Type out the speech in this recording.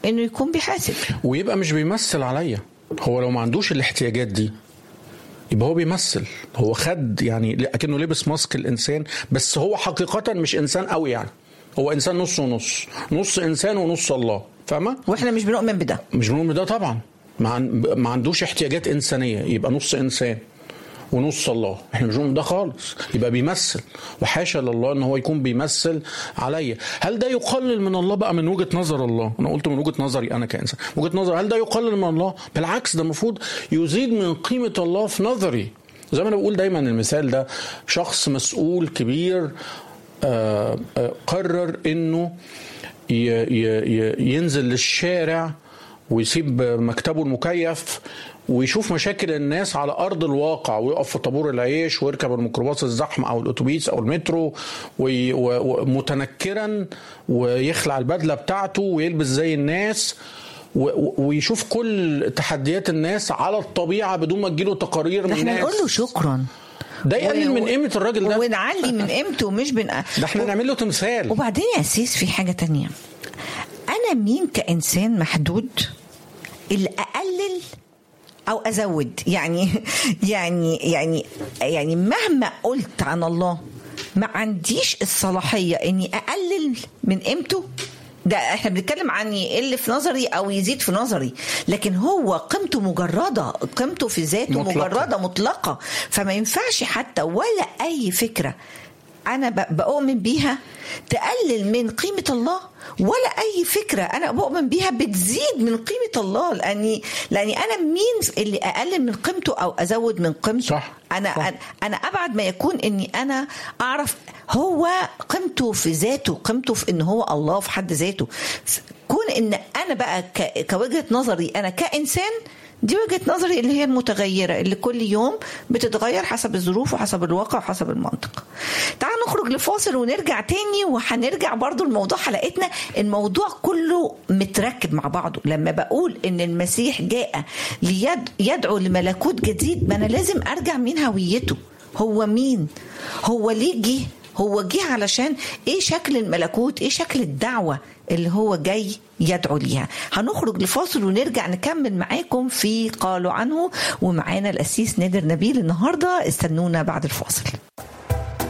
انه يكون بيحاسب ويبقى مش بيمثل عليا هو لو ما عندوش الاحتياجات دي يبقى هو بيمثل هو خد يعني اكنه لبس ماسك الانسان بس هو حقيقه مش انسان قوي يعني هو انسان نص ونص نص انسان ونص الله فاهمه واحنا مش بنؤمن بده مش بنقول ده طبعا ما, عن... ما عندوش احتياجات انسانيه يبقى نص انسان ونص الله احنا مش بنقول ده خالص يبقى بيمثل وحاشا لله ان هو يكون بيمثل عليا هل ده يقلل من الله بقى من وجهه نظر الله انا قلت من وجهه نظري انا كانسان وجهه نظر هل ده يقلل من الله بالعكس ده المفروض يزيد من قيمه الله في نظري زي ما انا بقول دايما المثال ده شخص مسؤول كبير آه، آه، قرر انه ي- ي- ي- ينزل للشارع ويسيب مكتبه المكيف ويشوف مشاكل الناس على ارض الواقع ويقف في طابور العيش ويركب الميكروباص الزحمه او الاتوبيس او المترو وي- و- ومتنكرا ويخلع البدله بتاعته ويلبس زي الناس و- و- ويشوف كل تحديات الناس على الطبيعه بدون ما تجيله تقارير ده من احنا الناس نقول له شكرا ده يقلل و- من قيمه الراجل ده ونعلي من قيمته مش بن ده احنا نعمل له تمثال وبعدين يا سيس في حاجة تانية أنا مين كإنسان محدود اللي أقلل أو أزود يعني يعني يعني يعني مهما قلت عن الله ما عنديش الصلاحية إني أقلل من قيمته ده احنا بنتكلم عن يقل في نظري او يزيد في نظري لكن هو قيمته مجرده قيمته في ذاته مطلقة. مجرده مطلقه فما ينفعش حتى ولا اي فكره انا ب- بؤمن بيها تقلل من قيمه الله ولا اي فكره انا بؤمن بيها بتزيد من قيمه الله لاني لاني انا مين اللي اقلل من قيمته او ازود من قيمته صح، انا صح. انا انا ابعد ما يكون اني انا اعرف هو قيمته في ذاته قيمته في ان هو الله في حد ذاته كون ان انا بقى ك- كوجهه نظري انا كانسان دي وجهه نظري اللي هي المتغيره اللي كل يوم بتتغير حسب الظروف وحسب الواقع وحسب المنطق تعال نخرج لفاصل ونرجع تاني وهنرجع برضو لموضوع حلقتنا الموضوع كله متركب مع بعضه لما بقول ان المسيح جاء ليدعو لملكوت جديد ما انا لازم ارجع من هويته هو مين هو ليه جه هو جه علشان ايه شكل الملكوت ايه شكل الدعوه اللي هو جاي يدعو ليها هنخرج لفاصل ونرجع نكمل معاكم في قالوا عنه ومعانا الاسيس نادر نبيل النهارده استنونا بعد الفاصل